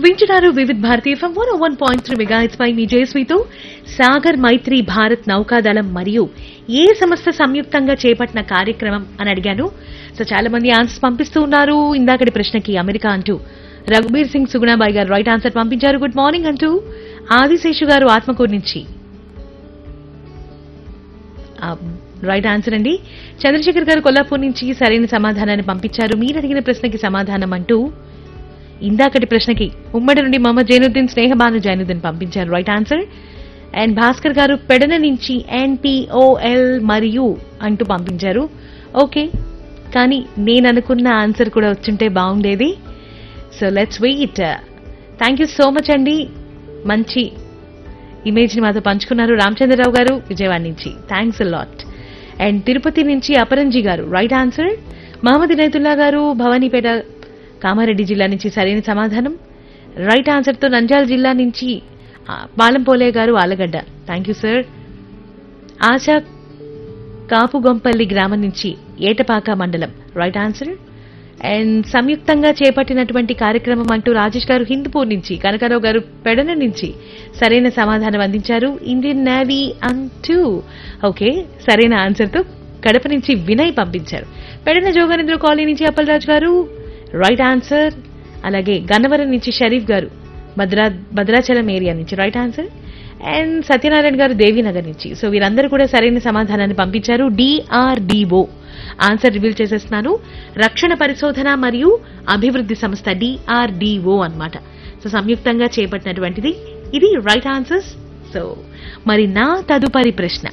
వింటున్నారు Vividh Bharati FM one one point three megahertz పై మీ జయశ్రీతో సాగర్ మైత్రి భారత్ నౌకాదళం మరియు ఏ సంస్థ సంయుక్తంగా చేపట్టిన కార్యక్రమం అని అడిగాను సో చాలా మంది ఆన్సర్స్ పంపిస్తూ ఉన్నారు ఇందాకటి ప్రశ్నకి అమెరికా అంటూ రఘుబీర్ సింగ్ సుగుణాబాయి గారు రైట్ ఆన్సర్ పంపించారు గుడ్ మార్నింగ్ అంటూ ఆదిశేషు గారు ఆత్మకూరు నుంచి రైట్ ఆన్సర్ అండి చంద్రశేఖర్ గారు కొల్లాపూర్ నుంచి సరైన సమాధానాన్ని పంపించారు మీరు అడిగిన ప్రశ్నకి సమాధానం అంటూ ఇందాకటి ప్రశ్నకి ఉమ్మడి నుండి మహమ్మద్ జైనుద్దీన్ స్నేహబాను జైనుద్దీన్ పంపించారు రైట్ ఆన్సర్ అండ్ భాస్కర్ గారు పెడన నుంచి ఎన్పిఓఎల్ మరియు అంటూ పంపించారు ఓకే కానీ నేను అనుకున్న ఆన్సర్ కూడా వచ్చుంటే బాగుండేది so let's wait thank you so much అండి మంచి ఇమేజ్ ని మాతో పంచుకున్నారు రామచంద్రరావు గారు విజయవాడ నుంచి థ్యాంక్స్ లాట్ అండ్ తిరుపతి నుంచి అపరంజి గారు రైట్ ఆన్సర్ మహమ్మద్ ఇనైతుల్లా గారు భవానీపేట కామారెడ్డి జిల్లా నుంచి సరైన సమాధానం రైట్ ఆన్సర్ తో నంద్యాల జిల్లా నుంచి ఆ, పాలంపోలే గారు Allagadda thank you sir Asha Kapugompalli గ్రామం నుంచి ఏటపాక మండలం రైట్ ఆన్సర్ అండ్ సంయుక్తంగా చేపట్టినటువంటి కార్యక్రమం అంటూ రాజేష్ గారు హిందూపూర్ నుంచి కనకారావు గారు పెడన నుంచి సరైన సమాధానం అందించారు ఇండియన్ నేవీ అంటూ ఓకే సరైన ఆన్సర్ తో కడప నుంచి వినయ్ పంపించారు పెడన జోగానంద్ర కాలనీ నుంచి అప్పలరాజు గారు రైట్ ఆన్సర్ అలాగే గన్నవరం నుంచి షరీఫ్ గారు భద్రా భద్రాచలం ఏరియా నుంచి రైట్ ఆన్సర్ అండ్ సత్యనారాయణ గారు దేవీనగర్ నుంచి సో వీరందరూ కూడా సరైన సమాధానాన్ని పంపించారు డిఆర్డిఓ ఆన్సర్ రివీల్ చేసేస్తున్నాను రక్షణ పరిశోధన మరియు అభివృద్ధి సంస్థ డిఆర్డిఓ అన్నమాట సో సంయుక్తంగా చేపట్టినటువంటిది ఇది రైట్ ఆన్సర్స్ సో మరి నా తదుపరి ప్రశ్న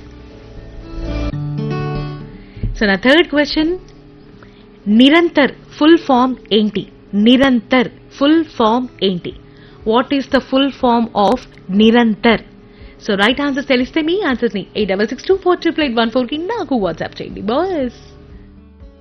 సో నా third question Nirantar full form ఏంటి నిరంతర్ ఫుల్ ఫామ్ ఏంటి what is the full form of Nirantar so right answers తెలిస్తే మీ ఆన్సర్స్ ని eight double six two four triple eight one four కి నాకు వాట్సాప్ చేయండి బాస్